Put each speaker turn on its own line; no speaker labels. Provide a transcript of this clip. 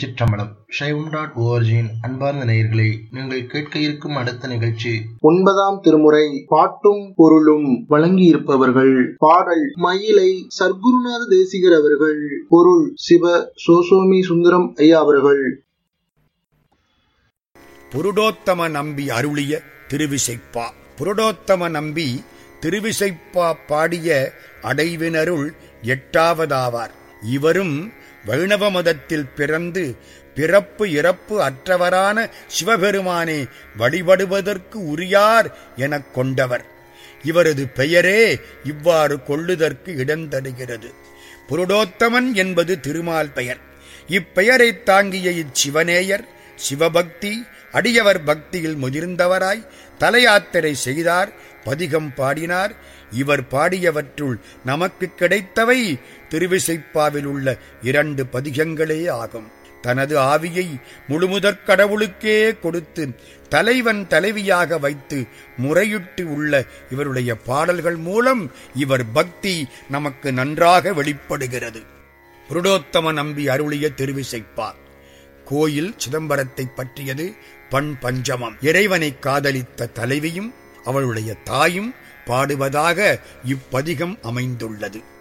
திருச்சிற்றம்பலம் சைவம் டாட் ஓஆர்ஜியின் அன்பார்ந்த நேயர்களே நீங்கள் கேட்க இருக்கும் அடுத்த நிகழ்ச்சி ஒன்பதாம் திருமுறை பாட்டும் பொருளும் வழங்கியிருப்பவர்கள் பாடல் மயிலை சர்க்குருநாத தேசிகர் அவர்கள் பொருள் சிவ சோசோமி சுந்தரம் ஐயா அவர்கள்
புருடோத்தம நம்பி அருளிய திருவிசைப்பா புருடோத்தம நம்பி திருவிசைப்பா பாடிய அடைவினருள் எட்டாவதாவார் இவரும் வைணவ மதத்தில் பிறந்து பிறப்பு இறப்பு அற்றவரான சிவபெருமானே வழிபடுவதற்கு உரியார் எனக் கொண்டவர் இவரது பெயரே இவ்வாறு கொள்ளுதற்கு இடந்தருகிறது புருடோத்தமன் என்பது திருமால் பெயர் இப்பெயரைத் தாங்கிய இச்சிவனேயர் சிவபக்தி அடியவர் பக்தியில் முதிர்ந்தவராய் தலையாத்திரை செய்தார் பதிகம் பாடினார் இவர் பாடியவற்றுள் நமக்கு கிடைத்தவை திருவிசைப்பாவில் உள்ள இரண்டு பதிகங்களே ஆகும் தனது ஆவியை முழுமுதற் கடவுளுக்கே கொடுத்து தலைவன் தலைவியாக வைத்து முறையிட்டு உள்ள இவருடைய பாடல்கள் மூலம் இவர் பக்தி நமக்கு நன்றாக வெளிப்படுகிறது புருடோத்தம நம்பி அருளிய திருவிசைப்பா கோயில் சிதம்பரத்தை பற்றியது பண் பஞ்சமம் இறைவனை காதலித்த தலைவியும் அவளுடைய தாயும் பாடுவதாக இப்பதிகம் அமைந்துள்ளது